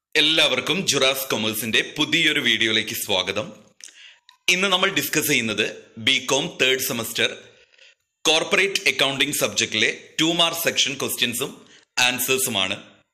എല്ലാവർക്കും ജുറാസ് കൊമേഴ്സിന്റെ പുതിയൊരു വീഡിയോയിലേക്ക് സ്വാഗതം ഇന്ന് നമ്മൾ ഡിസ്കസ് ചെയ്യുന്നത് B Com third semester corporate accounting സബ്ജക്റ്റിലെ ടു മാർക്ക് സെക്ഷൻ ക്വസ്റ്റ്യൻസും ആൻസേഴ്സുമാണ്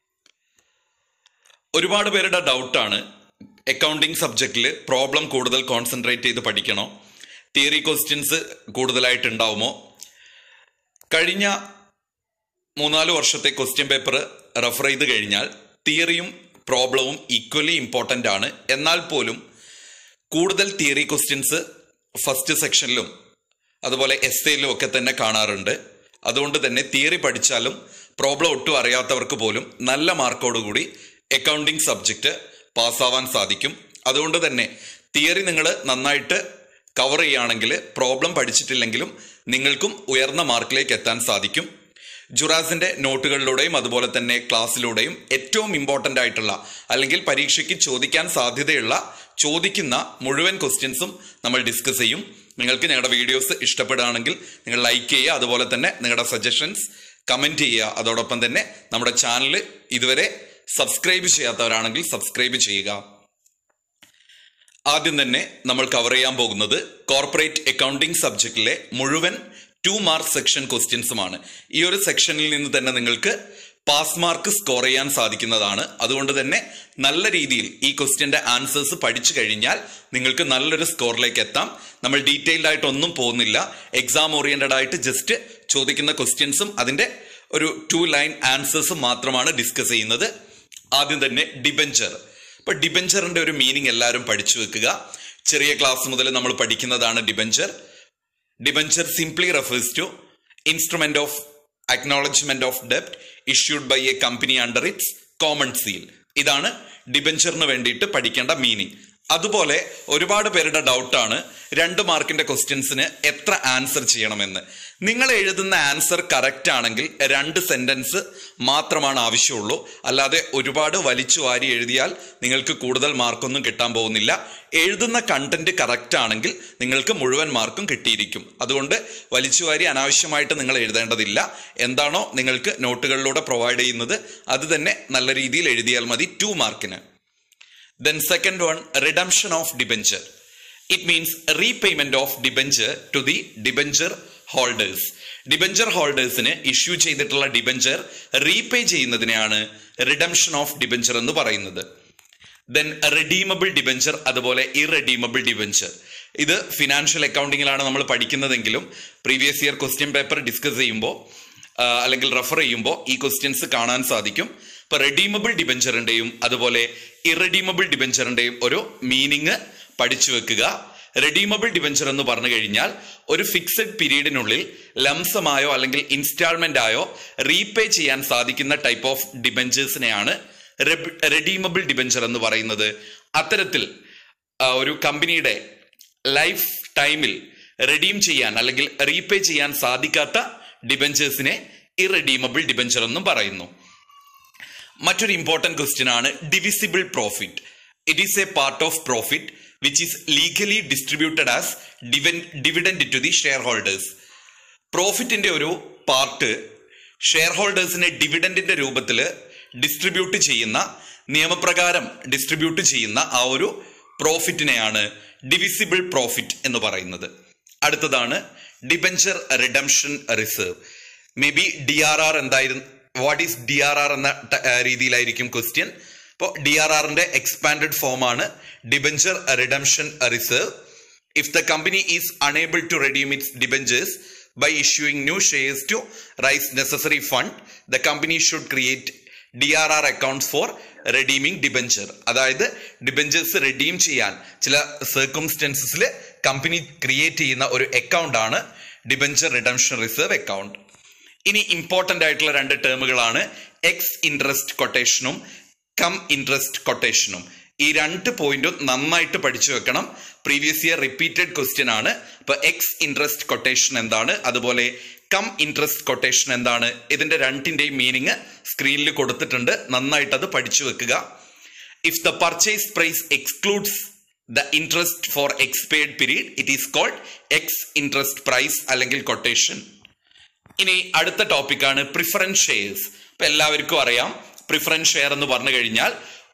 ഒരുപാട് പേരുടെ ഡൗട്ടാണ് അക്കൗണ്ടിംഗ് സബ്ജക്റ്റിൽ പ്രോബ്ലം കൂടുതൽ കോൺസെൻട്രേറ്റ് ചെയ്ത് പഠിക്കണോ തിയറി ക്വസ്റ്റ്യൻസ് കൂടുതലായിട്ട് ഉണ്ടാവുമോ കഴിഞ്ഞ മൂന്നാല് വർഷത്തെ ക്വസ്റ്റ്യൻ പേപ്പർ റെഫർ ചെയ്ത് കഴിഞ്ഞാൽ തിയറിയും പ്രോബ്ലവും ഈക്വലി ഇമ്പോർട്ടൻ്റ് ആണ് എന്നാൽ പോലും കൂടുതൽ തിയറി ക്വസ്റ്റ്യൻസ് ഫസ്റ്റ് സെക്ഷനിലും അതുപോലെ എസ് എയിലും ഒക്കെ തന്നെ കാണാറുണ്ട് അതുകൊണ്ട് തന്നെ തിയറി പഠിച്ചാലും പ്രോബ്ലം ഒട്ടും അറിയാത്തവർക്ക് പോലും നല്ല മാർക്കോടുകൂടി അക്കൗണ്ടിങ് സബ്ജക്റ്റ് പാസ്സാവാൻ സാധിക്കും അതുകൊണ്ട് തന്നെ തിയറി നിങ്ങൾ നന്നായിട്ട് കവർ ചെയ്യുകയാണെങ്കിൽ പ്രോബ്ലം പഠിച്ചിട്ടില്ലെങ്കിലും നിങ്ങൾക്കും ഉയർന്ന മാർക്കിലേക്ക് എത്താൻ സാധിക്കും ജുറാസിന്റെ നോട്ടുകളിലൂടെയും അതുപോലെ തന്നെ ക്ലാസ്സിലൂടെയും ഏറ്റവും ഇമ്പോർട്ടൻ്റ് ആയിട്ടുള്ള അല്ലെങ്കിൽ പരീക്ഷയ്ക്ക് ചോദിക്കാൻ സാധ്യതയുള്ള ചോദിക്കുന്ന മുഴുവൻ ക്വസ്റ്റ്യൻസും നമ്മൾ ഡിസ്കസ് ചെയ്യും നിങ്ങൾക്ക് ഞങ്ങളുടെ വീഡിയോസ് ഇഷ്ടപ്പെടുകയാണെങ്കിൽ നിങ്ങൾ ലൈക്ക് ചെയ്യുക അതുപോലെ തന്നെ നിങ്ങളുടെ സജഷൻസ് കമൻറ്റ് ചെയ്യുക അതോടൊപ്പം തന്നെ നമ്മുടെ ചാനൽ ഇതുവരെ സബ്സ്ക്രൈബ് ചെയ്യാത്തവരാണെങ്കിൽ സബ്സ്ക്രൈബ് ചെയ്യുക ആദ്യം തന്നെ നമ്മൾ കവർ ചെയ്യാൻ പോകുന്നത് കോർപ്പറേറ്റ് അക്കൗണ്ടിംഗ് സബ്ജക്റ്റിലെ മുഴുവൻ ടു മാർക്ക് സെക്ഷൻ ക്വസ്റ്റ്യൻസുമാണ് ഈ ഒരു സെക്ഷനിൽ നിന്ന് തന്നെ നിങ്ങൾക്ക് പാസ് മാർക്ക് സ്കോർ ചെയ്യാൻ സാധിക്കുന്നതാണ് അതുകൊണ്ട് തന്നെ നല്ല രീതിയിൽ ഈ ക്വസ്റ്റ്യന്റെ ആൻസേഴ്സ് പഠിച്ചു കഴിഞ്ഞാൽ നിങ്ങൾക്ക് നല്ലൊരു സ്കോറിലേക്ക് എത്താം നമ്മൾ ഡീറ്റെയിൽഡ് ആയിട്ട് ഒന്നും പോകുന്നില്ല എക്സാം ഓറിയന്റഡ് ആയിട്ട് ജസ്റ്റ് ചോദിക്കുന്ന ക്വസ്റ്റ്യൻസും അതിന്റെ ഒരു ടു ലൈൻ ആൻസേഴ്സും മാത്രമാണ് ഡിസ്കസ് ചെയ്യുന്നത് ആദ്യം തന്നെ ഡിബെഞ്ചർ ഇപ്പൊ ഡിബെഞ്ചറിന്റെ ഒരു മീനിങ് എല്ലാവരും പഠിച്ചു വെക്കുക ചെറിയ ക്ലാസ് മുതൽ നമ്മൾ പഠിക്കുന്നതാണ് debenture debenture simply refers to instrument of acknowledgement of ഡെപ്റ്റ് issued by a company under its common seal ഇതാണ് ഡിബെഞ്ചറിന് വേണ്ടിയിട്ട് പഠിക്കേണ്ട മീനിങ് അതുപോലെ ഒരുപാട് പേരുടെ ഡൗട്ടാണ് രണ്ട് മാർക്കിന്റെ ക്വസ്റ്റ്യൻസിന് എത്ര ആൻസർ ചെയ്യണമെന്ന് നിങ്ങൾ എഴുതുന്ന ആൻസർ കറക്റ്റ് ആണെങ്കിൽ രണ്ട് സെന്റൻസ് മാത്രമാണ് ആവശ്യമുള്ളൂ അല്ലാതെ ഒരുപാട് വലിച്ചു വാരി എഴുതിയാൽ നിങ്ങൾക്ക് കൂടുതൽ മാർക്കൊന്നും കിട്ടാൻ പോകുന്നില്ല എഴുതുന്ന കണ്ടന്റ് കറക്റ്റ് ആണെങ്കിൽ നിങ്ങൾക്ക് മുഴുവൻ മാർക്കും കിട്ടിയിരിക്കും അതുകൊണ്ട് വലിച്ചു വാരി അനാവശ്യമായിട്ട് നിങ്ങൾ എഴുതേണ്ടതില്ല എന്താണോ നിങ്ങൾക്ക് നോട്ടുകളിലൂടെ പ്രൊവൈഡ് ചെയ്യുന്നത് അത് തന്നെ നല്ല രീതിയിൽ എഴുതിയാൽ മതി ടു മാർക്കിന് Then second one, redemption of debenture. It means repayment of debenture to the debenture holders. Debenture ഹോൾഡേഴ്സിന് ഇഷ്യൂ ചെയ്തിട്ടുള്ള ഡിബഞ്ചർ റീപേ ചെയ്യുന്നതിനെയാണ് റിഡംഷൻ ഓഫ് ഡിബഞ്ചർ എന്ന് പറയുന്നത് ദെൻ റെഡീമബിൾ ഡിബഞ്ചർ അതുപോലെ ഇറെഡീമബിൾ ഡിബഞ്ചർ ഇത് ഫിനാൻഷ്യൽ അക്കൗണ്ടിങ്ങിലാണ് നമ്മൾ പഠിക്കുന്നതെങ്കിലും previous year question paper discuss ചെയ്യുമ്പോൾ അല്ലെങ്കിൽ റെഫർ ചെയ്യുമ്പോൾ ഈ ക്വസ്റ്റ്യൻസ് കാണാൻ സാധിക്കും ഇപ്പൊ റെഡീമബിൾ ഡിബഞ്ചറിന്റെയും അതുപോലെ ഇറഡീമബിൾ ഡിബഞ്ചറിന്റെയും ഒരു മീനിങ് പഠിച്ചു വെക്കുക റെഡീമബിൾ ഡിബഞ്ചർ എന്ന് പറഞ്ഞു കഴിഞ്ഞാൽ ഒരു ഫിക്സഡ് പീരീഡിനുള്ളിൽ ലംസമായോ അല്ലെങ്കിൽ ഇൻസ്റ്റാൾമെന്റ് ആയോ റീപേ ചെയ്യാൻ സാധിക്കുന്ന ടൈപ്പ് ഓഫ് ഡിബഞ്ചേഴ്സിനെയാണ് റെഡീമബിൾ ഡിബഞ്ചർ എന്ന് പറയുന്നത് അത്തരത്തിൽ ഒരു കമ്പനിയുടെ ലൈഫ് ടൈമിൽ റെഡീം ചെയ്യാൻ അല്ലെങ്കിൽ റീപേ ചെയ്യാൻ സാധിക്കാത്ത ഡിബഞ്ചേഴ്സിനെ ഇറഡീമബിൾ ഡിബഞ്ചർ എന്നും പറയുന്നു മറ്റൊരു ഇമ്പോർട്ടന്റ് ക്വസ്റ്റ്യൻ ആണ് divisible profit it is a part of profit which is legally distributed as dividend to the shareholders പ്രോഫിറ്റിന്റെ ഒരു പാർട്ട് ഷെയർ ഹോൾഡേഴ്സിനെ ഡിവിഡൻഡിന്റെ രൂപത്തിൽ ഡിസ്ട്രിബ്യൂട്ട് ചെയ്യുന്ന നിയമപ്രകാരം ഡിസ്ട്രിബ്യൂട്ട് ചെയ്യുന്ന ആ ഒരു പ്രോഫിറ്റിനെയാണ് ഡിവിസിബിൾ പ്രോഫിറ്റ് എന്ന് പറയുന്നത് അടുത്തതാണ് debenture redemption reserve may be D R R എന്തായിരുന്നു what is D R R എന്ന രീതിയിലായിരിക്കും ക്വസ്റ്റ്യൻ ഇപ്പോൾ ഡി ആർ ആറിന്റെ എക്സ്പാൻഡഡ് ഫോം ആണ് debenture redemption reserve if the company is unable to redeem its debentures by issuing new shares to raise necessary fund the company should create D R R account for redeeming debenture അതായത് debentures redeem ചെയ്യാൻ ചില സർക്കംസ്റ്റൻസസിൽ company create ചെയ്യുന്ന ഒരു account ആണ് debenture redemption reserve account ഇനി important ആയിട്ടുള്ള രണ്ട് ടേമുകളാണ് എക്സ് ഇൻട്രസ്റ്റ് കൊട്ടേഷനും കം ഇൻട്രസ്റ്റ് കൊട്ടേഷനും ഈ രണ്ട് പോയിന്റും നന്നായിട്ട് പഠിച്ചു വെക്കണം പ്രീവിയസ് ഇയർ റിപ്പീറ്റഡ് ക്വസ്റ്റ്യൻ ആണ് ഇപ്പൊ എക്സ് ഇൻട്രസ്റ്റ് കൊട്ടേഷൻ എന്താണ് അതുപോലെ കം ഇൻട്രസ്റ്റ് കൊട്ടേഷൻ എന്താണ് ഇതിന്റെ രണ്ടിന്റെയും മീനിങ് സ്ക്രീനിൽ കൊടുത്തിട്ടുണ്ട് നന്നായിട്ട് അത് പഠിച്ചു വെക്കുക if the purchase price excludes the interest for expired period it is called ex interest price അല്ലെങ്കിൽ കൊട്ടേഷൻ ഇനി അടുത്ത ടോപ്പിക്കാണ് പ്രിഫറൻസ് ഷെയർസ് ഇപ്പൊ എല്ലാവർക്കും അറിയാം പ്രിഫറൻസ് ഷെയർ എന്ന് പറഞ്ഞു കഴിഞ്ഞാൽ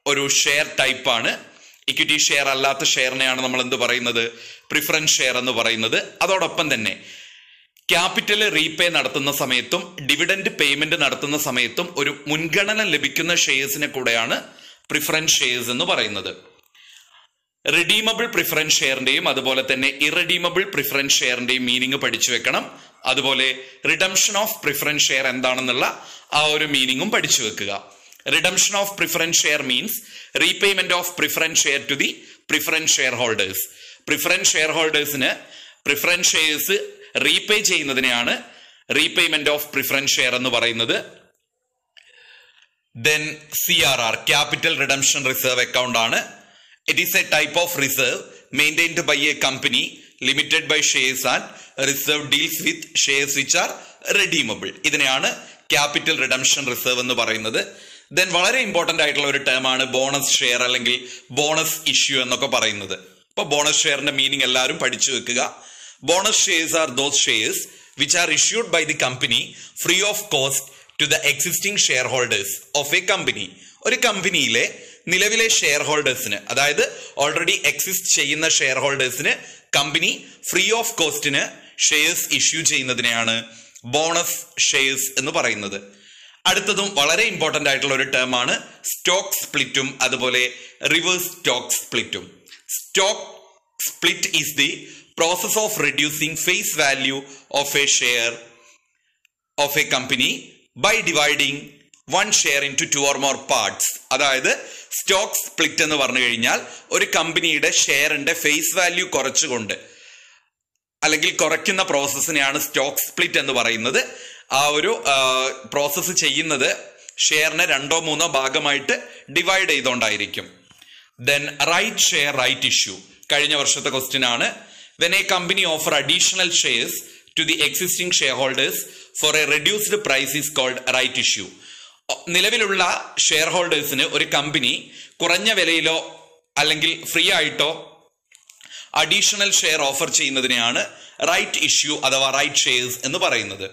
ഒരു ഷെയർ ടൈപ്പാണ് ഇക്വിറ്റി ഷെയർ അല്ലാത്ത ഷെയറിനെയാണ് നമ്മൾ എന്ത് പറയുന്നത് പ്രിഫറൻസ് ഷെയർ എന്ന് പറയുന്നത് അതോടൊപ്പം തന്നെ ക്യാപിറ്റൽ റീപേ നടത്തുന്ന സമയത്തും ഡിവിഡൻഡ് പേയ്മെന്റ് നടത്തുന്ന സമയത്തും ഒരു മുൻഗണന ലഭിക്കുന്ന ഷെയർസിനെ കൂടെയാണ് പ്രിഫറൻസ് ഷെയർസ് എന്ന് പറയുന്നത് റിഡീമബിൾ പ്രിഫറൻസ് ഷെയറിന്റെയും അതുപോലെ തന്നെ ഇറഡീമബിൾ പ്രിഫറൻസ് ഷെയറിന്റെയും മീനിങ് പഠിച്ചു വെക്കണം അതുപോലെ റിഡംഷൻ ഓഫ് പ്രിഫറൻസ് ഷെയർ എന്താണെന്നുള്ള ആ ഒരു മീനിങ്ങും പഠിച്ചു വെക്കുക redemption of preference share means repayment of preference share to the preference shareholders preference share ഹോൾഡേഴ്സിന് പ്രിഫറൻസ് ഷെയർസ് റീപേ ചെയ്യുന്നതിനെയാണ് റീപേയ്മെന്റ് ഓഫ് പ്രിഫറൻസ് ഷെയർ എന്ന് പറയുന്നത് then C R R capital redemption reserve account ആണ് it is a type of reserve maintained by a company limited by shares and reserve deals with shares which are redeemable ഇതിനെയാണ് capital redemption reserve എന്ന് പറയുന്നത് then വളരെ important ആയിട്ടുള്ള ഒരു term ആണ് bonus share അല്ലെങ്കിൽ bonus issue എന്നൊക്കെ പറയുന്നത് അപ്പൊ ബോണസ് ഷെയറിന്റെ മീനിങ് എല്ലാവരും പഠിച്ചു വെക്കുക bonus shares are those shares which are issued by the company free of cost to the existing shareholders of a company ഒരു കമ്പനിയിലെ നിലവിലെ ഷെയർ ഹോൾഡേഴ്സിന് അതായത് ഓൾറെഡി എക്സിസ്റ്റ് ചെയ്യുന്ന ഷെയർ ഹോൾഡേഴ്സിന് കമ്പനി ഫ്രീ ഓഫ് കോസ്റ്റിന് ഷെയർസ് ഇഷ്യൂ ചെയ്യുന്നതിനെയാണ് bonus shares എന്ന് പറയുന്നത് അടുത്തതും വളരെ ഇമ്പോർട്ടന്റ് ആയിട്ടുള്ള ഒരു ടേം ആണ് സ്റ്റോക്ക് സ്പ്ലിറ്റും അതുപോലെ റിവേഴ്സ് സ്റ്റോക്ക് സ്പ്ലിറ്റും stock split is the process of reducing face value of a share of a company by dividing one share into two or more parts അതായത് സ്റ്റോക്ക് സ്പ്ലിറ്റ് എന്ന് പറഞ്ഞു കഴിഞ്ഞാൽ ഒരു കമ്പനിയുടെ ഷെയറിന്റെ ഫേസ് വാല്യൂ കുറച്ചുകൊണ്ട് അല്ലെങ്കിൽ കുറയ്ക്കുന്ന പ്രോസസ്സിനെയാണ് സ്റ്റോക്ക് സ്പ്ലിറ്റ് എന്ന് പറയുന്നത് ആ ഒരു പ്രോസസ്സ് ചെയ്യുന്നത് ഷെയറിനെ രണ്ടോ മൂന്നോ ഭാഗമായിട്ട് ഡിവൈഡ് ചെയ്തുകൊണ്ടായിരിക്കും then right share right issue കഴിഞ്ഞ വർഷത്തെ ക്വസ്റ്റ്യൻ ആണ് when a company offer additional shares to the existing shareholders for a reduced price is called right issue നിലവിലുള്ള ഷെയർ ഹോൾഡേഴ്സിന് ഒരു കമ്പനി കുറഞ്ഞ വിലയിലോ അല്ലെങ്കിൽ ഫ്രീ ആയിട്ടോ അഡീഷണൽ ഷെയർ ഓഫർ ചെയ്യുന്നതിനെയാണ് റൈറ്റ് ഇഷ്യൂ അഥവാ റൈറ്റ് ഷെയർസ് എന്ന് പറയുന്നത്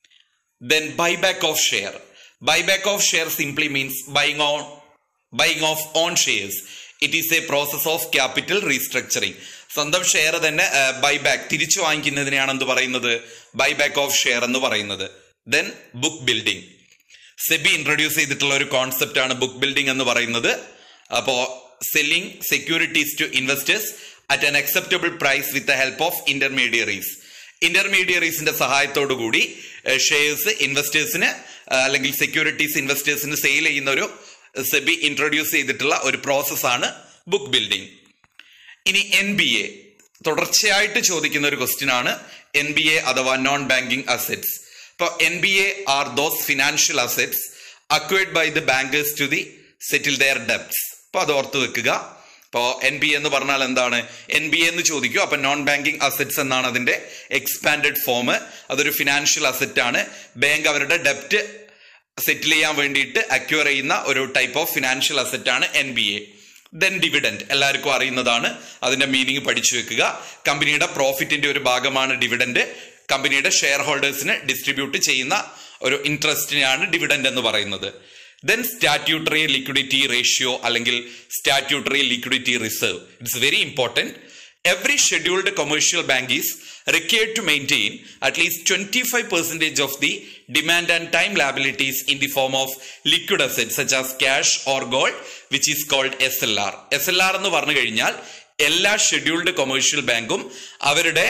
then buyback of share buyback of share simply means buying own buying of own shares it is a process of capital restructuring സ്വന്തം share തന്നെ buyback തിരിച്ചു വാങ്ങിക്കുന്നതിനെയാണ് എന്ത് പറയുന്നത് ബൈബാക്ക് ഓഫ് ഷെയർ എന്ന് പറയുന്നത് then book building SEBI introduce ചെയ്തിട്ടുള്ള ഒരു കോൺസെപ്റ്റ് ആണ് ബുക്ക് ബിൽഡിംഗ് എന്ന് പറയുന്നത് അപ്പോ selling securities to investors at an acceptable price with the help of intermediaries ഇന്റർമീഡിയറീസിന്റെ സഹായത്തോടു കൂടി ഷെയർസ് ഇൻവെസ്റ്റേഴ്സിന് അല്ലെങ്കിൽ സെക്യൂരിറ്റീസ് ഇൻവെസ്റ്റേഴ്സിന് സെയിൽ ചെയ്യുന്ന ഒരു സെബി ഇൻട്രൊഡ്യൂസ് ചെയ്തിട്ടുള്ള ഒരു പ്രോസസ്സാണ് ബുക്ക് ബിൽഡിംഗ് ഇനി എൻ ബി എ തുടർച്ചയായിട്ട് ചോദിക്കുന്ന ഒരു ക്വസ്റ്റ്യൻ ആണ് എൻ ബി എ അഥവാ നോൺ ബാങ്കിങ് അസെറ്റ്സ് ഇപ്പൊ N B A are those financial assets acquired by the bankers to the settle their debts അപ്പൊ അത് ഓർത്ത് വെക്കുക ഇപ്പോൾ എൻ ബി എന്ന് പറഞ്ഞാൽ എന്താണ് എൻ ബി എന്ന് ചോദിക്കും അപ്പൊ നോൺ ബാങ്കിങ് അസെറ്റ്സ് എന്നാണ് അതിന്റെ എക്സ്പാൻഡഡ് ഫോം അതൊരു ഫിനാൻഷ്യൽ അസെറ്റ് ആണ് ബാങ്ക് അവരുടെ ഡെപ്റ്റ് സെറ്റിൽ ചെയ്യാൻ വേണ്ടിയിട്ട് അക്വയർ ചെയ്യുന്ന ഒരു ടൈപ്പ് ഓഫ് ഫിനാൻഷ്യൽ അസെറ്റ് ആണ് N B A then dividend എല്ലാവർക്കും അറിയുന്നതാണ് അതിന്റെ മീനിങ് പഠിച്ചു വെക്കുക കമ്പനിയുടെ പ്രോഫിറ്റിന്റെ ഒരു ഭാഗമാണ് ഡിവിഡൻഡ് കമ്പനിയുടെ ഷെയർ ഹോൾഡേഴ്സിന് ഡിസ്ട്രിബ്യൂട്ട് ചെയ്യുന്ന ഒരു ഇൻട്രസ്റ്റിനെയാണ് ഡിവിഡൻഡ് എന്ന് പറയുന്നത് ദെൻ സ്റ്റാറ്റ്യൂട്ടറി ലിക്വിഡിറ്റി റേഷ്യോ അല്ലെങ്കിൽ statutory liquidity reserve it's very important every scheduled commercial bank is required to maintain at least 25 percentage of the demand and time liabilities in the form of liquid assets such as cash or gold which is called SLR. SLR എന്ന് പറഞ്ഞു കഴിഞ്ഞാൽ എല്ലാ scheduled commercial ബാങ്കും അവരുടെ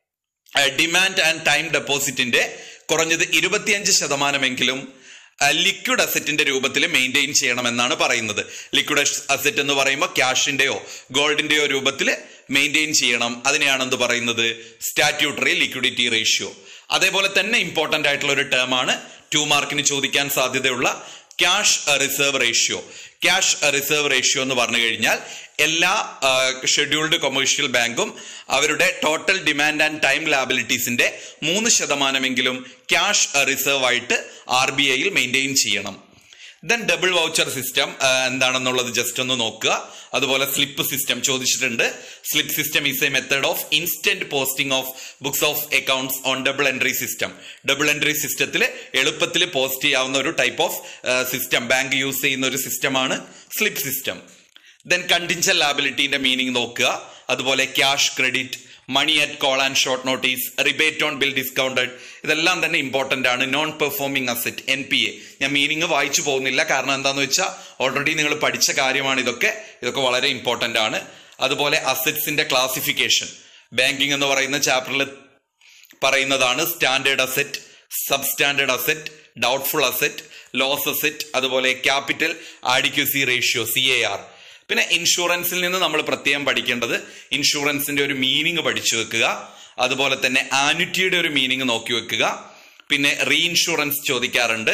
demand and time ഡെപ്പോസിറ്റിന്റെ കുറഞ്ഞത് ഇരുപത്തിയഞ്ച് ശതമാനമെങ്കിലും liquid അസറ്റിന്റെ രൂപത്തിൽ maintain ചെയ്യണമെന്നാണ് പറയുന്നത് ലിക്വിഡ് അസറ്റ് എന്ന് പറയുമ്പോൾ ക്യാഷിന്റെയോ ഗോൾഡിന്റെയോ രൂപത്തിൽ മെയിൻറ്റെയിൻ ചെയ്യണം അതിനെയാണ് എന്ത് പറയുന്നത് സ്റ്റാറ്റ്യൂട്ടറി ലിക്വിഡിറ്റി റേഷ്യോ അതേപോലെ തന്നെ ഇമ്പോർട്ടന്റ് ആയിട്ടുള്ള ഒരു ടേം ആണ് ടു മാർക്കിന് ചോദിക്കാൻ സാധ്യതയുള്ള cash reserve ratio cash reserve ratio എന്ന് പറഞ്ഞു കഴിഞ്ഞാൽ എല്ലാ ഷെഡ്യൂൾഡ് കൊമേഴ്ഷ്യൽ ബാങ്കും അവരുടെ ടോട്ടൽ ഡിമാൻഡ് ആൻഡ് ടൈം ലാബിലിറ്റീസിന്റെ മൂന്ന് ശതമാനമെങ്കിലും ക്യാഷ് റിസർവ് ആയിട്ട് ആർ ബി ഐയിൽ മെയിൻറ്റെയിൻ ചെയ്യണം ദെൻ ഡബിൾ വൗച്ചർ സിസ്റ്റം എന്താണെന്നുള്ളത് ജസ്റ്റ് ഒന്ന് നോക്കുക അതുപോലെ സ്ലിപ്പ് സിസ്റ്റം ചോദിച്ചിട്ടുണ്ട് slip system is a method of instant posting of books of accounts on double entry system double entry സിസ്റ്റത്തിൽ എളുപ്പത്തിൽ പോസ്റ്റ് ചെയ്യാവുന്ന ഒരു type of system bank use ചെയ്യുന്ന ഒരു സിസ്റ്റമാണ് സ്ലിപ്പ് സിസ്റ്റം ദെൻ കണ്ടിൻജൻ ലാബിലിറ്റിന്റെ മീനിങ് നോക്കുക അതുപോലെ cash credit money at call and short notice rebate on bill discounted ഇതെല്ലാം തന്നെ ഇമ്പോർട്ടന്റ് ആണ് non performing asset N P A ഞാൻ മീനിങ് വായിച്ചു പോകുന്നില്ല കാരണം എന്താണെന്ന് വെച്ചാൽ ഓൾറെഡി നിങ്ങൾ പഠിച്ച കാര്യമാണ് ഇതൊക്കെ ഇതൊക്കെ വളരെ ഇമ്പോർട്ടന്റ് ആണ് അതുപോലെ അസറ്റ്സിന്റെ ക്ലാസിഫിക്കേഷൻ ബാങ്കിങ് എന്ന് പറയുന്ന ചാപ്റ്ററിൽ പറയുന്നതാണ് standard asset sub standard asset doubtful asset loss asset അതുപോലെ capital adequacy ratio C A R പിന്നെ ഇൻഷുറൻസിൽ നിന്ന് നമ്മൾ പ്രത്യേകം പഠിക്കേണ്ടത് ഇൻഷുറൻസിന്റെ ഒരു മീനിങ് പഠിച്ചു വെക്കുക അതുപോലെ തന്നെ ആനുറ്റിയുടെ ഒരു മീനിങ് നോക്കി വെക്കുക പിന്നെ റീഇൻഷുറൻസ് ചോദിക്കാറുണ്ട്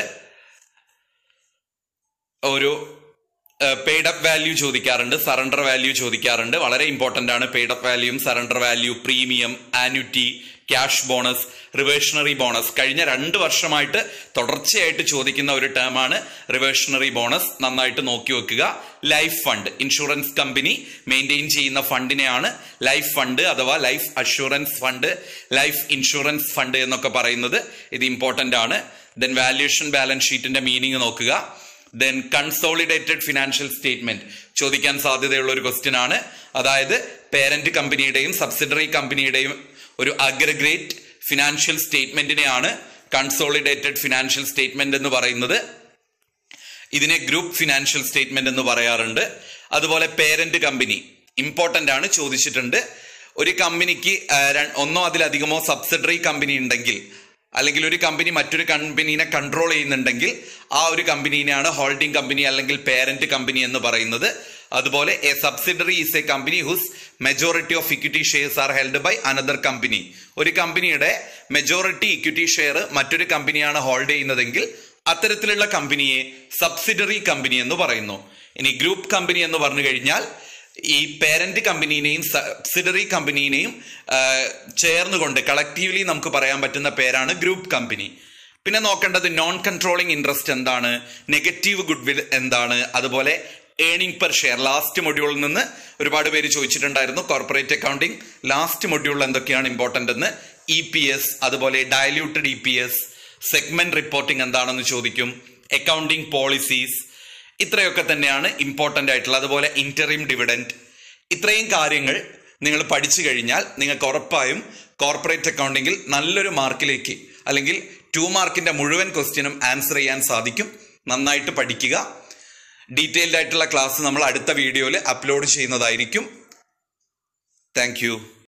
ഒരു പെയ്ഡ് അപ്പ് വാല്യൂ ചോദിക്കാറുണ്ട് സറണ്ടർ വാല്യൂ ചോദിക്കാറുണ്ട് വളരെ ഇമ്പോർട്ടന്റ് ആണ് പെയ്ഡ് അപ്പ് വാല്യൂയും surrender value premium annuity cash bonus reversionary bonus കഴിഞ്ഞ രണ്ട് വർഷമായിട്ട് തുടർച്ചയായിട്ട് ചോദിക്കുന്ന ഒരു ടേമാണ് റിവേഷണറി ബോണസ് നന്നായിട്ട് നോക്കി വെക്കുക life fund insurance company maintain ചെയ്യുന്ന ഫണ്ടിനെയാണ് ലൈഫ് ഫണ്ട് അഥവാ life assurance fund life insurance fund എന്നൊക്കെ പറയുന്നത് ഇത് ഇമ്പോർട്ടന്റ് ആണ് ദെൻ വാല്യുവേഷൻ ബാലൻസ് ഷീറ്റിന്റെ മീനിങ് നോക്കുക ദെൻ കൺസോളിഡേറ്റഡ് ഫിനാൻഷ്യൽ സ്റ്റേറ്റ്മെന്റ് ചോദിക്കാൻ സാധ്യതയുള്ള ഒരു ക്വസ്റ്റ്യൻ ആണ് അതായത് പേരന്റ് കമ്പനിയുടെയും സബ്സിഡറി കമ്പനിയുടെയും ഒരു അഗ്രഗ്രേറ്റ് ഫിനാൻഷ്യൽ സ്റ്റേറ്റ്മെന്റിനെയാണ് കൺസോളിഡേറ്റഡ് ഫിനാൻഷ്യൽ സ്റ്റേറ്റ്മെന്റ് എന്ന് പറയുന്നത് ഇതിനെ ഗ്രൂപ്പ് ഫിനാൻഷ്യൽ സ്റ്റേറ്റ്മെന്റ് എന്ന് പറയാറുണ്ട് അതുപോലെ പേരന്റ് കമ്പനി ഇമ്പോർട്ടന്റ് ആണ് ചോദിച്ചിട്ടുണ്ട് ഒരു കമ്പനിക്ക് ഒന്നോ അതിലധികമോ സബ്സിഡറി കമ്പനി ഉണ്ടെങ്കിൽ അല്ലെങ്കിൽ ഒരു കമ്പനി മറ്റൊരു കമ്പനീനെ കൺട്രോൾ ചെയ്യുന്നുണ്ടെങ്കിൽ ആ ഒരു കമ്പനീനെയാണ് ഹോൾഡിംഗ് കമ്പനി അല്ലെങ്കിൽ പേരന്റ് കമ്പനി എന്ന് പറയുന്നത് അതുപോലെ a subsidiary is a company whose majority of equity shares are held by another company ഒരു കമ്പനിയുടെ മെജോറിറ്റി ഇക്വിറ്റി ഷെയർ മറ്റൊരു കമ്പനിയാണ് ഹോൾഡ് ചെയ്യുന്നതെങ്കിൽ അത്തരത്തിലുള്ള കമ്പനിയെ സബ്സിഡറി കമ്പനി എന്ന് പറയുന്നു ഇനി ഗ്രൂപ്പ് കമ്പനി എന്ന് പറഞ്ഞു കഴിഞ്ഞാൽ ഈ പേരന്റ് കമ്പനീനെയും സബ്സിഡറി കമ്പനീനെയും ചേർന്നുകൊണ്ട് കളക്റ്റീവ്ലി നമുക്ക് പറയാൻ പറ്റുന്ന പേരാണ് ഗ്രൂപ്പ് കമ്പനി പിന്നെ നോക്കേണ്ടത് നോൺ കൺട്രോളിംഗ് ഇൻട്രസ്റ്റ് എന്താണ് നെഗറ്റീവ് ഗുഡ്വിൽ എന്താണ് അതുപോലെ ഏണിംഗ് പെർ ഷെയർ ലാസ്റ്റ് മൊഡ്യൂളിൽ നിന്ന് ഒരുപാട് പേര് ചോദിച്ചിട്ടുണ്ടായിരുന്നു കോർപ്പറേറ്റ് അക്കൗണ്ടിംഗ് ലാസ്റ്റ് മൊഡ്യൂളിൽ എന്തൊക്കെയാണ് ഇമ്പോർട്ടന്റ് എന്ന് ഇ പി എസ് അതുപോലെ diluted E P S segment reporting എന്താണെന്ന് ചോദിക്കും അക്കൗണ്ടിംഗ് പോളിസീസ് ഇത്രയൊക്കെ തന്നെയാണ് ഇമ്പോർട്ടന്റ് ആയിട്ടുള്ളത് അതുപോലെ ഇന്ററിം ഡിവിഡൻഡ് ഇത്രയും കാര്യങ്ങൾ നിങ്ങൾ പഠിച്ചു കഴിഞ്ഞാൽ നിങ്ങൾക്ക് ഉറപ്പായും കോർപ്പറേറ്റ് അക്കൗണ്ടിങ്ങിൽ നല്ലൊരു മാർക്കിലേക്ക് അല്ലെങ്കിൽ ടു മാർക്കിന്റെ മുഴുവൻ ക്വസ്റ്റ്യനും ആൻസർ ചെയ്യാൻ സാധിക്കും നന്നായിട്ട് പഠിക്കുക ഡീറ്റെയിൽഡ് ആയിട്ടുള്ള ക്ലാസ് നമ്മൾ അടുത്ത വീഡിയോയിൽ അപ്ലോഡ് ചെയ്യുന്നതായിരിക്കും താങ്ക്